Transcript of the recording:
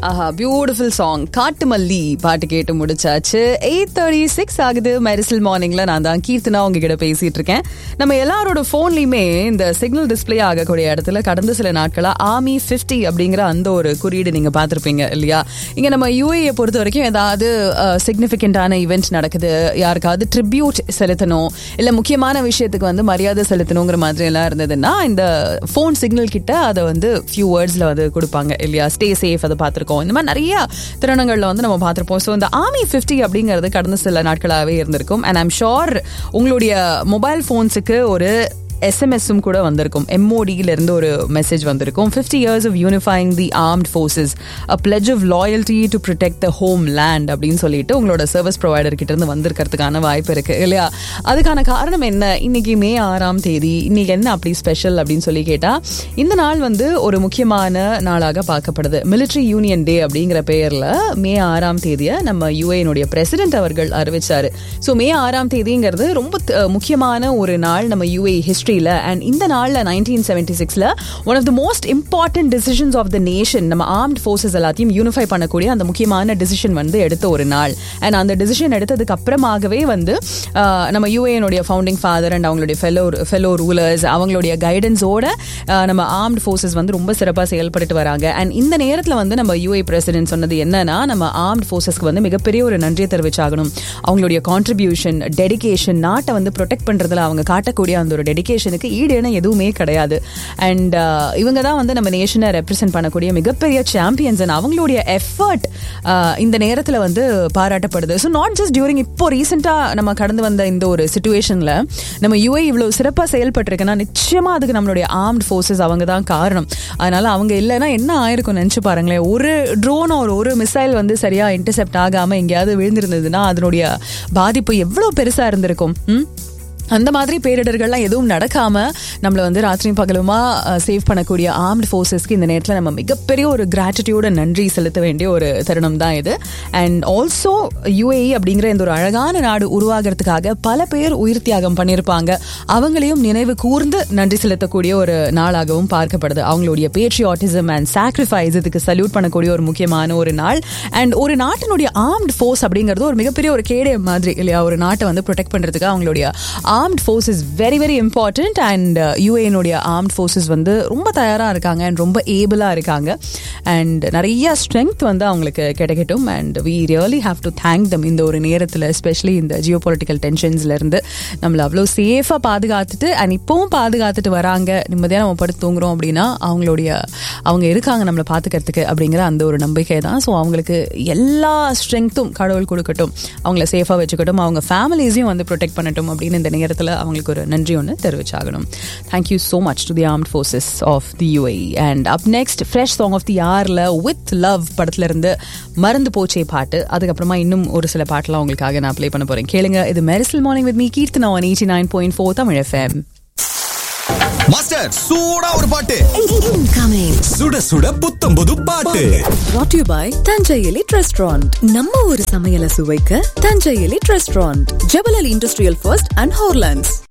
ஆஹா beautiful song காட்டுமல்லி பாட்டு கேட்டு முடிச்சாச்சு எயிட் தேர்ட்டி சிக்ஸ் ஆகுது மெரிசல் மார்னிங்ல நான் தான் கீர்த்தனா உங்ககிட்ட பேசிட்டு இருக்கேன் நம்ம எல்லாரோட போன்லயுமே இந்த சிக்னல் டிஸ்பிளே ஆகக்கூடிய இடத்துல கடந்த சில நாட்களா ஆமி 50 அப்படிங்கிற அந்த ஒரு குறியீடு நீங்க பார்த்திருப்பீங்க இல்லையா இங்க நம்ம யூஏ பொறுத்த வரைக்கும் ஏதாவது சிக்னிஃபிகண்டான ஈவெண்ட் நடக்குது யாருக்காவது ட்ரிபியூட் செலுத்தணும் இல்ல முக்கியமான விஷயத்துக்கு வந்து மரியாதை செலுத்தணுங்கிற மாதிரி எல்லாம் இருந்ததுன்னா இந்த ஃபோன் சிக்னல் கிட்ட அதை வந்து ஃபியூ வேர்ட்ஸ்ல வந்து கொடுப்பாங்க இல்லையா ஸ்டே சேஃப் அதை பார்த்துருக்கோம் இந்த மாதிரி நிறைய தருணங்கள்ல வந்து நம்ம பார்த்துருப்போம் ஸோ இந்த ஆமி ஃபிஃப்டி அப்படிங்கிறது கடந்த சில நாட்களாகவே இருந்திருக்கும் அண்ட் ஐம் ஷோர் உங்களுடைய மொபைல் ஃபோன்ஸுக்கு ஒரு எஸ்எம்எஸும் கூட வந்திருக்கும் எம்ஓடியில இருந்து ஒரு மெசேஜ் வந்திருக்கும் fifty years of unifying the armed forces a pledge of loyalty to protect the homeland அப்படின்னு சொல்லிட்டு உங்களோட சர்வீஸ் ப்ரொவைடர் கிட்ட இருந்து வந்திருக்கிறதுக்கான வாய்ப்பு இருக்கு இல்லையா அதுக்கான காரணம் என்ன இன்னைக்கு மே ஆறாம் தேதி இன்னைக்கு என்ன அப்படி ஸ்பெஷல் அப்படின்னு சொல்லி கேட்டா இந்த நாள் வந்து ஒரு முக்கியமான நாளாக பார்க்கப்படுது மிலிட்ரி யூனியன் டே அப்படிங்கிற பெயர்ல மே ஆறாம் தேதியை நம்ம யூஏனுடைய பிரசிடென்ட் அவர்கள் அறிவிச்சாரு ஸோ மே ஆறாம் தேதிங்கிறது ரொம்ப த- முக்கியமான ஒரு நாள் நம்ம யூஏ ஹிஸ்டரியில் அண்ட் இந்த நாளில் நைன்டீன் செவன்டி சிக்ஸில் one of the most important decisions of the nation நம்ம ஆர்ம்ட் ஃபோர்ஸஸ் எல்லாத்தையும் யூனிஃபை பண்ணக்கூடிய அந்த முக்கியமான டிசிஷன் வந்து எடுத்த ஒரு நாள் அண்ட் அந்த டிசிஷன் எடுத்ததுக்கு அப்புறமாகவே வந்து ஆஹ், நம்ம யூஏனுடைய ஃபவுண்டிங் ஃபாதர் அண்ட் அவங்களுடைய ஃபெலோ ஃபெலோ ரூலர்ஸ் அவங்களுடைய கைடன்ஸோட நம்ம ஆர்ம்ட் ஃபோர்ஸஸ் வந்து ரொம்ப சிறப்பாக செயல்பட்டு வராங்க அண்ட் இந்த நேரத்தில் வந்து நம்ம யூஏ பிரசிடென்ட் சொன்னது என்னன்னா நம்ம ஆர்ம்ட் ஃபோர்ஸஸ்க்கு வந்து மிகப்பெரிய ஒரு நன்றியை தெரிவிச்சாகணும் அவங்களுடைய கான்ட்ரிபியூஷன் டெடிகேஷன் நாட்டை வந்து ப்ரொடெக்ட் பண்றதுல அவங்க காட்டக்கூடிய அந்த ஒரு டெடிகேஷனுக்கு ஈடுன எதுவுமே கிடையாது அண்ட் இவங்க தான் வந்து நம்ம நேஷனை ரெப்ரசென்ட் பண்ணக்கூடிய மிகப்பெரிய சாம்பியன்ஸ் அண்ட் அவங்களுடைய எஃபர்ட் இந்த நேரத்தில் வந்து பாராட்டப்படுது ஸோ நாட் ஜஸ்ட் டியூரிங் இப்போ ரீசெண்டாக நம்ம கடந்து வந்த இந்த ஒரு சுச்சுவேஷனில் நம்ம யூஏ இவ்வளோ சிறப்பாக செயல்பட்டிருக்குன்னா நிச்சயமா அதுக்கு நம்மளுடைய ஆர்ம்ட் ஃபோர்ஸஸ் அவங்க தான் காரணம் அதனால அவங்க இல்லைன்னா என்ன ஆயிருக்கும் நினச்சி பாருங்களேன் ஒரு ட்ரோன் ஒரு ஒரு மிசைல் வந்து சரியா இன்டர்செப்ட் ஆகாம எங்கேயாவது விழுந்திருந்ததுன்னா அதனுடைய பாதிப்பு எவ்வளோ பெருசா இருந்திருக்கும் ம்? அந்த மாதிரி பேரிடர்கள்லாம் எதுவும் நடக்காம நம்மள வந்து ராத்திரியும் பகலுமா சேவ் பண்ணக்கூடிய ஆர்ம்ட் ஃபோர்ஸஸ்க்கு இந்த நேரத்தில் நம்ம மிகப்பெரிய ஒரு கிராட்டிடியூட நன்றி செலுத்த வேண்டிய ஒரு தருணம் தான் இது அண்ட் ஆல்சோ யூஏஇ அப்படிங்கிற இந்த ஒரு அழகான நாடு உருவாகிறதுக்காக பல பேர் உயிர் தியாகம் பண்ணியிருப்பாங்க அவங்களையும் நினைவு கூர்ந்து நன்றி செலுத்தக்கூடிய ஒரு நாளாகவும் பார்க்கப்படுது அவங்களுடைய பேட்ரியாட்டிசம் அண்ட் சாக்ரிஃபைஸ் இதுக்கு சல்யூட் பண்ணக்கூடிய ஒரு முக்கியமான ஒரு நாள் அண்ட் ஒரு நாட்டினுடைய ஆர்ம்ட் ஃபோர்ஸ் அப்படிங்கிறது ஒரு மிகப்பெரிய ஒரு கேடயம் மாதிரி இல்லையா ஒரு நாட்டை வந்து ப்ரொடெக்ட் பண்றதுக்கு அவங்களுடைய armed force is very very important and யூஏனுடைய ஆர்ம்ட் ஃபோர்ஸஸ் வந்து ரொம்ப தயாராக இருக்காங்க அண்ட் ரொம்ப ஏபிளாக இருக்காங்க அண்ட் நிறைய ஸ்ட்ரென்த் வந்து அவங்களுக்கு கிடைக்கட்டும் and we really have to thank them இந்த ஒரு நேரத்தில் எஸ்பெஷலி இந்த ஜியோ பொலிட்டிக்கல் டென்ஷன்ஸ்லேருந்து நம்மளை அவ்வளோ சேஃபாக பாதுகாத்துட்டு அண்ட் இப்போவும் பாதுகாத்துட்டு வராங்க நிம்மதியாக நம்ம படுத்து தூங்குறோம் அப்படின்னா அவங்களுடைய அவங்க இருக்காங்க நம்மளை பார்த்துக்கிறதுக்கு அப்படிங்கிற அந்த ஒரு நம்பிக்கை தான் ஸோ அவங்களுக்கு எல்லா ஸ்ட்ரென்த்தும் கடவுள் கொடுக்கட்டும் அவங்கள சேஃபாக வச்சுக்கட்டும் அவங்க ஃபேமிலிஸையும் வந்து ப்ரொடெக்ட் பண்ணட்டும் அப்படின்னு இந்த நேரத்தில் அவங்களுக்கு ஒரு நன்றி ஒன்று தெரிவிச்சாகணும் thank you so much to the armed forces of the UAE and up next fresh song of the ஆரில் வித் லவ் படத்துல இருந்து மறந்து போச்சே பாட்டு அதுக்கப்புறமா இன்னும் ஒரு சில பாட்டெல்லாம் உங்களுக்காக நான் ப்ளே பண்ண போறேன் கேளுங்க இது Mersal morning with me Keerthana one eighty nine point four Tamil FM master சூடா ஒரு பாட்டு Incoming. சுட சுட புத்தம் புது பாட்டு Brought to you by Thanjai elite restaurant நம்ம ஒரு சமையலை சுவைக்க Thanjai elite restaurant Jebel Ali industrial first and ஹோர்லாண்ட்ஸ்